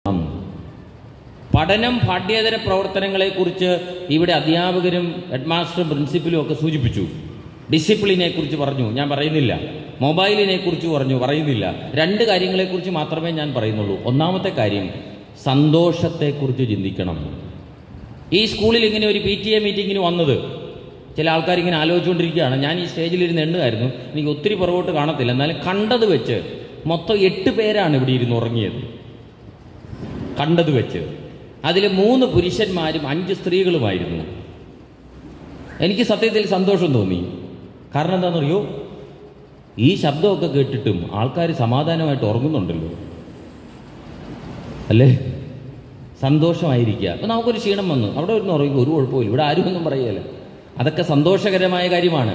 പഠനം പാഠ്യേതര പ്രവർത്തനങ്ങളെക്കുറിച്ച് ഇവിടെ അധ്യാപകരും ഹെഡ്മാസ്റ്ററും പ്രിൻസിപ്പലും ഒക്കെ സൂചിപ്പിച്ചു ഡിസിപ്ലിനെ കുറിച്ച് പറഞ്ഞു ഞാൻ പറയുന്നില്ല മൊബൈലിനെ കുറിച്ച് പറഞ്ഞു പറയുന്നില്ല രണ്ട് കാര്യങ്ങളെക്കുറിച്ച് മാത്രമേ ഞാൻ പറയുന്നുള്ളൂ ഒന്നാമത്തെ കാര്യം സന്തോഷത്തെക്കുറിച്ച് ചിന്തിക്കണം ഈ സ്കൂളിൽ ഇങ്ങനെ ഒരു പി ടി എ മീറ്റിങ്ങിന് വന്നത് ചില ആൾക്കാർ ഇങ്ങനെ ആലോചിച്ചുകൊണ്ടിരിക്കുകയാണ് ഞാൻ ഈ സ്റ്റേജിലിരുന്ന് എണ്ണുമായിരുന്നു എനിക്ക് ഒത്തിരി പുറകോട്ട് കാണത്തില്ല എന്നാലും കണ്ടത് വെച്ച് മൊത്തം എട്ട് പേരാണ് ഇവിടെ ഇരുന്ന് ഉറങ്ങിയത് കണ്ടത് വെച്ച് അതിൽ മൂന്ന് പുരുഷന്മാരും അഞ്ച് സ്ത്രീകളുമായിരുന്നു എനിക്ക് സത്യത്തിൽ സന്തോഷം തോന്നി കാരണം എന്താണെന്നറിയോ ഈ ശബ്ദമൊക്കെ കേട്ടിട്ടും ആൾക്കാർ സമാധാനമായിട്ട് ഉറങ്ങുന്നുണ്ടല്ലോ അല്ലേ സന്തോഷമായിരിക്കുക അപ്പം നമുക്കൊരു ക്ഷീണം വന്നു അവിടെ ഒരു ഉറങ്ങി ഒരു കുഴപ്പമില്ല ഇവിടെ ആരും ഒന്നും പറയല്ല അതൊക്കെ സന്തോഷകരമായ കാര്യമാണ്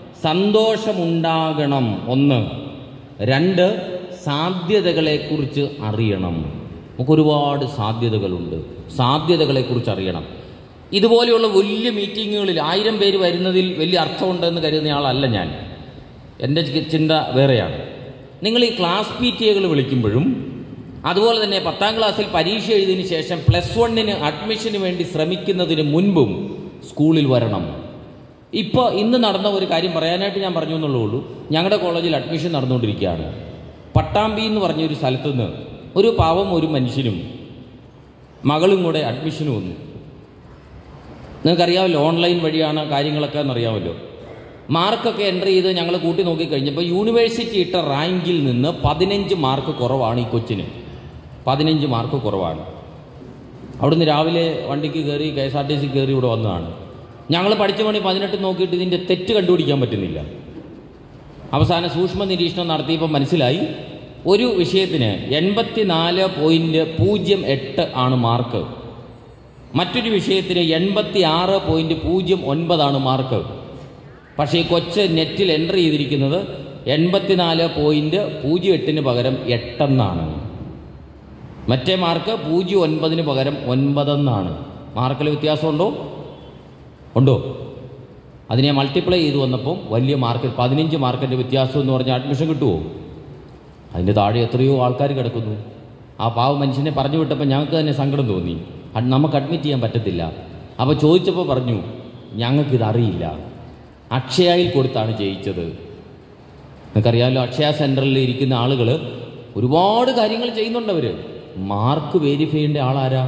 സന്തോഷമുണ്ടാകണം ഒന്ന് രണ്ട് സാധ്യതകളെക്കുറിച്ച് അറിയണം നമുക്ക് ഒരുപാട് സാധ്യതകളുണ്ട് സാധ്യതകളെക്കുറിച്ച് അറിയണം ഇതുപോലെയുള്ള വലിയ മീറ്റിങ്ങുകളിൽ ആയിരം പേര് വരുന്നതിൽ വലിയ അർത്ഥമുണ്ടെന്ന് കരുതുന്ന ആളല്ല ഞാൻ എൻ്റെ ചി- ചിന്ത വേറെയാണ് നിങ്ങൾ ഈ ക്ലാസ് പി ടി എകൾ വിളിക്കുമ്പോഴും അതുപോലെ തന്നെ പത്താം ക്ലാസ്സിൽ പരീക്ഷ എഴുതിയതിന് ശേഷം പ്ലസ് വണ്ണിന് അഡ്മിഷന് വേണ്ടി ശ്രമിക്കുന്നതിന് മുൻപും സ്കൂളിൽ വരണം ഇപ്പോൾ ഇന്ന് നടന്ന ഒരു കാര്യം പറയാനായിട്ട് ഞാൻ പറഞ്ഞു എന്നുള്ളൂ ഉള്ളൂ ഞങ്ങളുടെ കോളേജിൽ അഡ്മിഷൻ നടന്നുകൊണ്ടിരിക്കുകയാണ് പട്ടാമ്പി എന്ന് പറഞ്ഞൊരു സ്ഥലത്തു നിന്ന് ഒരു പാവം ഒരു മനുഷ്യനും മകളും കൂടെ അഡ്മിഷന് വന്നു നിങ്ങൾക്കറിയാമല്ലോ ഓൺലൈൻ വഴിയാണ് കാര്യങ്ങളൊക്കെ എന്നറിയാമല്ലോ മാർക്കൊക്കെ എൻ്റർ ചെയ്ത് ഞങ്ങൾ കൂട്ടി നോക്കിക്കഴിഞ്ഞപ്പോൾ യൂണിവേഴ്സിറ്റി ഇട്ട റാങ്കിൽ നിന്ന് പതിനഞ്ച് മാർക്ക് കുറവാണ് ഈ കൊച്ചിന് പതിനഞ്ച് മാർക്ക് കുറവാണ് അവിടുന്ന് രാവിലെ വണ്ടിക്ക് കയറി K S R T C കയറി ഇവിടെ വന്നതാണ് ഞങ്ങൾ പഠിച്ച പണി പതിനെട്ട് നോക്കിയിട്ട് ഇതിൻ്റെ തെറ്റ് കണ്ടുപിടിക്കാൻ പറ്റുന്നില്ല അവസാന സൂക്ഷ്മ നിരീക്ഷണം നടത്തിയപ്പോൾ മനസ്സിലായി ഒരു വിഷയത്തിന് എൺപത്തി നാല് പോയിൻറ്റ് പൂജ്യം എട്ട് ആണ് മാർക്ക് മറ്റൊരു വിഷയത്തിന് എൺപത്തി ആറ് പോയിൻറ്റ് പൂജ്യം ഒൻപതാണ് മാർക്ക് പക്ഷേ ഈ കൊച്ച് നെറ്റിൽ എൻ്റർ ചെയ്തിരിക്കുന്നത് എൺപത്തിനാല് പോയിൻറ്റ് പൂജ്യം എട്ടിന് പകരം എട്ടെന്നാണ് മറ്റേ മാർക്ക് പൂജ്യം ഒൻപതിന് പകരം ഒൻപതെന്നാണ് മാർക്കിൽ വ്യത്യാസമുണ്ടോ ഉണ്ടോ അതിനെ മൾട്ടിപ്ലൈ ചെയ്ത് വന്നപ്പം വലിയ മാർക്ക് പതിനഞ്ച് മാർക്കിൻ്റെ വ്യത്യാസം എന്ന് പറഞ്ഞാൽ അഡ്മിഷൻ കിട്ടുമോ അതിൻ്റെ താഴെ എത്രയോ ആൾക്കാർ കിടക്കുന്നു ആ പാവ മനുഷ്യനെ പറഞ്ഞു വിട്ടപ്പോൾ ഞങ്ങൾക്ക് തന്നെ സങ്കടം തോന്നി അത് നമുക്ക് അഡ്മിറ്റ് ചെയ്യാൻ പറ്റത്തില്ല അപ്പോൾ ചോദിച്ചപ്പോൾ പറഞ്ഞു ഞങ്ങൾക്കിത് അറിയില്ല അക്ഷയയിൽ കൊടുത്താണ് ജയിച്ചത് നിങ്ങൾക്കറിയാമല്ലോ അക്ഷയ സെൻറ്ററിൽ ഇരിക്കുന്ന ആളുകൾ ഒരുപാട് കാര്യങ്ങൾ ചെയ്യുന്നുണ്ട് അവർ മാർക്ക് വെരിഫൈ ചെയ്യേണ്ട ആളാരാ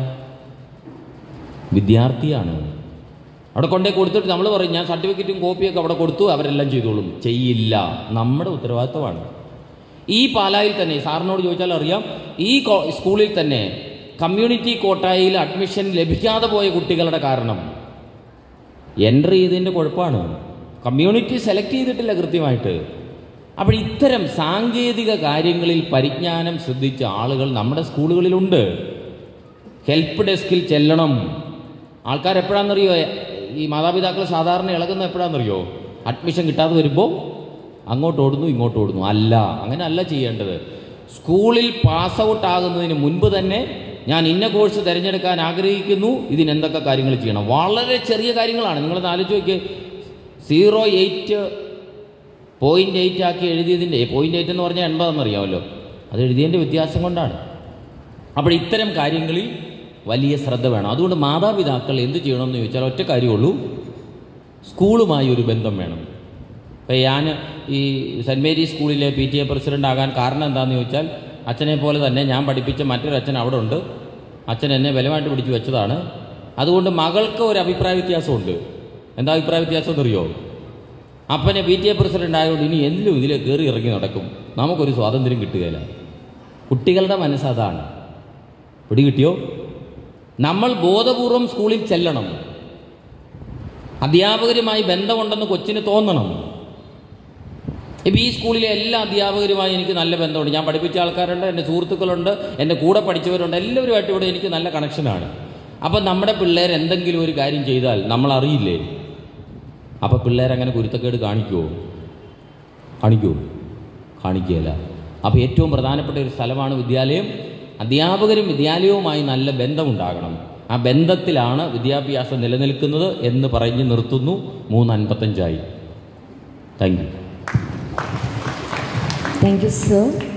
വിദ്യാർത്ഥിയാണ് അവിടെ കൊണ്ടേ കൊടുത്തിട്ട് നമ്മൾ പറയും ഞാൻ സർട്ടിഫിക്കറ്റും കോപ്പിയൊക്കെ അവിടെ കൊടുത്തു അവരെല്ലാം ചെയ്തോളും ചെയ്യില്ല നമ്മുടെ ഉത്തരവാദിത്തമാണ് ഈ പാലായിൽ തന്നെ സാറിനോട് ചോദിച്ചാൽ അറിയാം ഈ കോ- സ്കൂളിൽ തന്നെ കമ്മ്യൂണിറ്റി കോട്ടായിൽ അഡ്മിഷൻ ലഭിക്കാതെ പോയ കുട്ടികളുടെ കാരണം എൻ്റർ ചെയ്തതിൻ്റെ കുഴപ്പമാണ് കമ്മ്യൂണിറ്റി സെലക്ട് ചെയ്തിട്ടില്ല കൃത്യമായിട്ട് അപ്പോൾ ഇത്തരം സാങ്കേതിക കാര്യങ്ങളിൽ പരിജ്ഞാനം ശ്രദ്ധിച്ച ആളുകൾ നമ്മുടെ സ്കൂളുകളിലുണ്ട് ഹെൽപ്പ് ഡെസ്കിൽ ചെല്ലണം ആൾക്കാർ എപ്പോഴാണെന്നറിയോ ഈ മാതാപിതാക്കൾ സാധാരണ ഇളകുന്ന എപ്പോഴാണെന്നറിയോ അഡ്മിഷൻ കിട്ടാതെ വരുമ്പോൾ അങ്ങോട്ട് ഓടുന്നു ഇങ്ങോട്ട് ഓടുന്നു അല്ല അങ്ങനെ അല്ല ചെയ്യേണ്ടത് സ്കൂളിൽ പാസ് ഔട്ട് ആകുന്നതിന് മുൻപ് തന്നെ ഞാൻ ഇന്ന കോഴ്സ് തിരഞ്ഞെടുക്കാൻ ആഗ്രഹിക്കുന്നു ഇതിന് എന്തൊക്കെ കാര്യങ്ങൾ ചെയ്യണം വളരെ ചെറിയ കാര്യങ്ങളാണ് നിങ്ങളത് ആലോചിച്ച് നോക്കിയേ സീറോ എയ്റ്റ് പോയിൻ്റ് എയ്റ്റ് ആക്കി എഴുതിയതിൻ്റെ പോയിൻ്റ് എയ്റ്റ് എന്ന് പറഞ്ഞാൽ എൺപതെന്ന് അറിയാമല്ലോ അത് എഴുതിയതിൻ്റെ വ്യത്യാസം കൊണ്ടാണ് അപ്പോൾ ഇത്തരം കാര്യങ്ങളിൽ വലിയ ശ്രദ്ധ വേണം അതുകൊണ്ട് മാതാപിതാക്കൾ എന്ത് ചെയ്യണമെന്ന് ചോദിച്ചാൽ ഒറ്റ കാര്യമുള്ളൂ സ്കൂളുമായി ഒരു ബന്ധം വേണം ഇപ്പം ഞാൻ ഈ സെൻറ്റ് മേരീസ് സ്കൂളിലെ പി ടി എ പ്രസിഡൻ്റ് ആകാൻ കാരണം എന്താണെന്ന് ചോദിച്ചാൽ അച്ഛനെ പോലെ തന്നെ ഞാൻ പഠിപ്പിച്ച മറ്റൊരു അച്ഛൻ അവിടെ ഉണ്ട് അച്ഛൻ എന്നെ ബലമായിട്ട് പിടിച്ചു വെച്ചതാണ് അതുകൊണ്ട് മകൾക്ക് ഒരു അഭിപ്രായ വ്യത്യാസമുണ്ട് എന്താ അഭിപ്രായ വ്യത്യാസം എന്നറിയോ അപ്പനെ പി ടി എ പ്രസിഡൻ്റ് ആയതുകൊണ്ട് ഇനി എല്ലാം ഇതിൽ കയറി ഇറങ്ങി നടക്കും നമുക്കൊരു സ്വാതന്ത്ര്യം കിട്ടുകയില്ല കുട്ടികളുടെ മനസ്സ് അതാണ് പിടി കിട്ടിയോ നമ്മൾ ബോധപൂർവം സ്കൂളിൽ ചെല്ലണം അധ്യാപകരുമായി ബന്ധമുണ്ടെന്ന് കൊച്ചിന് തോന്നണം ഇപ്പം ഈ സ്കൂളിലെ എല്ലാ അധ്യാപകരുമായി എനിക്ക് നല്ല ബന്ധമുണ്ട് ഞാൻ പഠിപ്പിച്ച ആൾക്കാരുണ്ട് എൻ്റെ സുഹൃത്തുക്കളുണ്ട് എൻ്റെ കൂടെ പഠിച്ചവരുണ്ട് എല്ലാവരുമായിട്ട് ഇവിടെ എനിക്ക് നല്ല കണക്ഷനാണ് അപ്പം നമ്മുടെ പിള്ളേർ എന്തെങ്കിലും ഒരു കാര്യം ചെയ്താൽ നമ്മൾ അറിയില്ലേ അപ്പം പിള്ളേരങ്ങനെ കുരുത്തക്കേട് കാണിക്കുമോ കാണിക്കുമോ കാണിക്കുകയില്ല അപ്പോൾ ഏറ്റവും പ്രധാനപ്പെട്ട ഒരു സ്ഥലമാണ് വിദ്യാലയം അധ്യാപകരും വിദ്യാലയവുമായി നല്ല ബന്ധമുണ്ടാകണം ആ ബന്ധത്തിലാണ് വിദ്യാഭ്യാസം നിലനിൽക്കുന്നത് എന്ന് പറഞ്ഞ് നിർത്തുന്നു മൂന്ന് അൻപത്തഞ്ചായി thank you Thank you, sir.